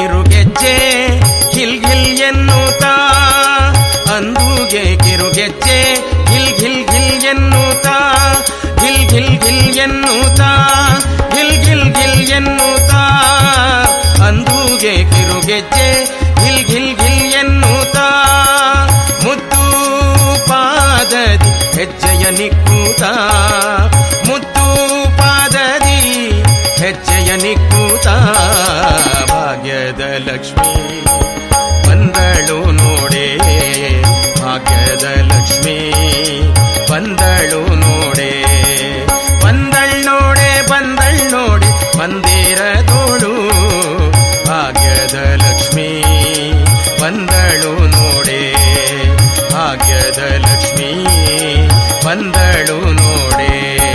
ಕಿರುಗೆಜ್ಜೆ ಗಿಲ್ ಗಿಲ್ ಎನ್ನುತ್ತಾ ಅಂದುಗೆ ಕಿರುಗೆಜ್ಜೆ ಗಿಲ್ ಗಿಲ್ ಗಿಲ್ ಎನ್ನುತ್ತಾ ಗಿಲ್ ಗಿಲ್ ಗಿಲ್ ಎನ್ನುತ್ತಾ ಗಿಲ್ ಗಿಲ್ ಗಿಲ್ ಎನ್ನುತ್ತಾ ಅಂದುಗೆ ಕಿರುಗೆಜ್ಜೆ ಗಿಲ್ ಗಿಲ್ ಗಿಲ್ ಎನ್ನುತ್ತಾ ಮುದ್ದು ಪಾದದಿ ಹೆಜ್ಜೆಯ ನಿಕ್ಕೂತ ಮುದ್ದು ಪಾದದಿ ಹೆಜ್ಜೆಯ ನಿಕ್ಕೂತ ಭಾಗ್ಯದ ಲಕ್ಷ್ಮಿ ಬಂದಳು ನೋಡೆ ಭಾಗ್ಯದ ಲಕ್ಷ್ಮಿ ಬಂದಳು ನೋಡೆ ಬಂದಳ್ ನೋಡೆ ಬಂದಳ್ ನೋಡೆ ಮಂದಿರದೋಳು ಭಾಗ್ಯದ ಲಕ್ಷ್ಮಿ ಬಂದಳು ನೋಡೆ ಭಾಗ್ಯದ ಲಕ್ಷ್ಮಿ ಬಂದಳು ನೋಡೆ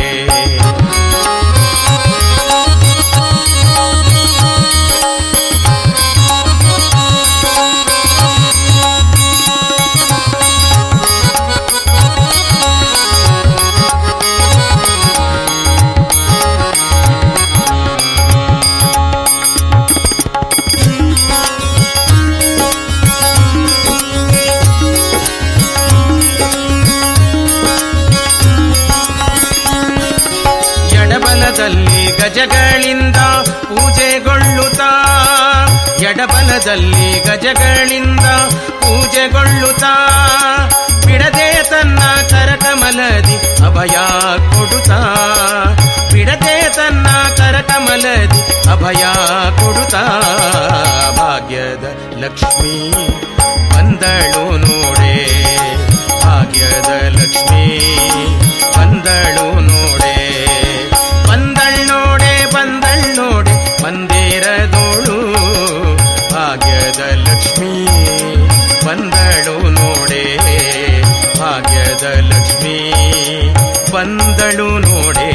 ಎಡಬಲದಲ್ಲಿ ಗಜಗಳಿಂದ ಪೂಜೆಗೊಳ್ಳುತ್ತಾ ಎಡಬಲದಲ್ಲಿ ಗಜಗಳಿಂದ ಪೂಜೆಗೊಳ್ಳುತ್ತಾ ಬಿಡದೆ ತನ್ನ ಕರಕಮಲದಿ ಅಭಯ ಕೊಡುತ್ತಾ ಬಿಡದೆ ತನ್ನ ಕರಕಮಲದಿ ಅಭಯ ಕೊಡುತ್ತಾ ಭಾಗ್ಯದ ಲಕ್ಷ್ಮಿ ಬಂದಳು ನೋಡೆ ಭಾಗ್ಯದ ಲಕ್ಷ್ಮಿ ಬಂದಳು ನೋಡೆ ಬಂದಳ್ ನೋಡೆ ಬಂದಳ್ ನೋಡೆ ಮಂದಿರದೋಳು ಭಾಗ್ಯದ ಲಕ್ಷ್ಮಿ ಬಂದಳು ನೋಡೆ ಭಾಗ್ಯದ ಲಕ್ಷ್ಮಿ ಬಂದಳು ನೋಡೆ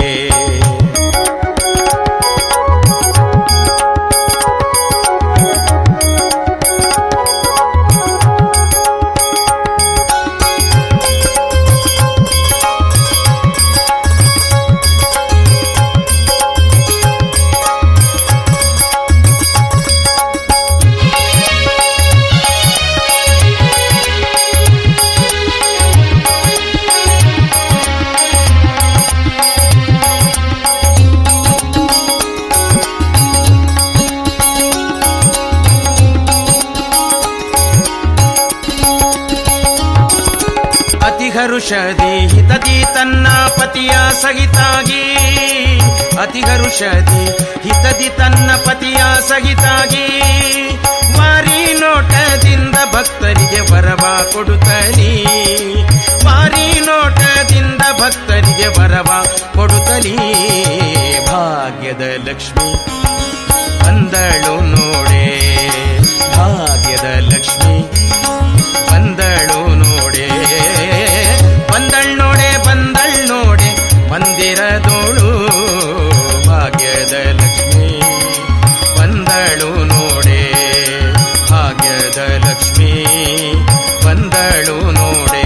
ಅತಿ ಹರುಷದಿ ಹಿತದಿ ತನ್ನ ಪತಿಯ ಸಹಿತಾಗಿ ಅತಿ ಹರುಷದಿ ಹಿತದಿ ತನ್ನ ಪತಿಯ ಸಹಿತಾಗಿ ಮಾರಿ ನೋಟದಿಂದ ಭಕ್ತರಿಗೆ ವರವ ಕೊಡುತ್ತಲಿ ಮಾರಿ ನೋಟದಿಂದ ಭಕ್ತರಿಗೆ ವರವ ಕೊಡುತ್ತಲಿ ಭಾಗ್ಯದ ಲಕ್ಷ್ಮಿ ಬಂದಳು ನೋಡೆ ಭಾಗ್ಯದ ಲಕ್ಷ್ಮಿ ಬಂದಳು ನೋಡೆ ಬಂದಳ್ ನೋಡೆ ಬಂದಳ್ ನೋಡೆ ಮಂದಿರದೋಳು ಭಾಗ್ಯದ ಲಕ್ಷ್ಮಿ ಬಂದಳು ನೋಡೆ ಭಾಗ್ಯದ ಲಕ್ಷ್ಮಿ ಬಂದಳು ನೋಡೆ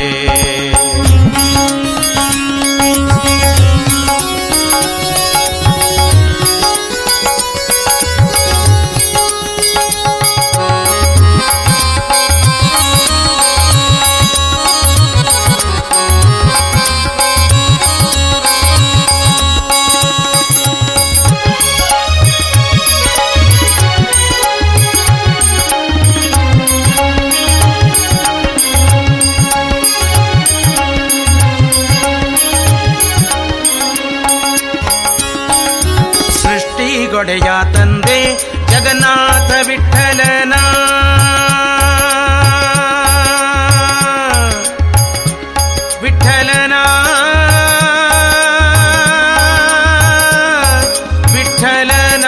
ಸೃಷ್ಟಿಗೊಡೆಯ ತಂದೆ ಜಗನ್ನಾಥ ವಿಠಲನ ವಿಠಲನ ವಿಠಲನ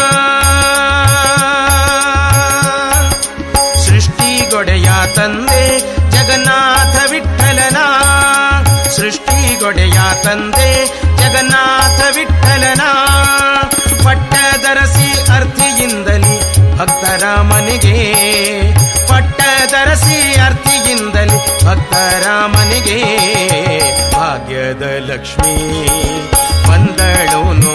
ಸೃಷ್ಟಿಗೊಡೆಯ ತಂದೆ ಜಗನ್ನಾಥ ವಿಠಲನ ಸೃಷ್ಟಿಗೊಡೆಯ ತಂದೆ ಜಗನ್ನಾಥ ವಿಠಲನ ಪಟ್ಟದರಸಿ ಅರ್ಥಿಯಿಂದಲಿ ಭಕ್ತರ ಮನೆಗೆ ಪಟ್ಟದರಸಿ ಅರ್ಥಿಯಿಂದಲಿ ಭಕ್ತರ ಮನೆಗೆ ಭಾಗ್ಯದ ಲಕ್ಷ್ಮಿ ಬಂದಳು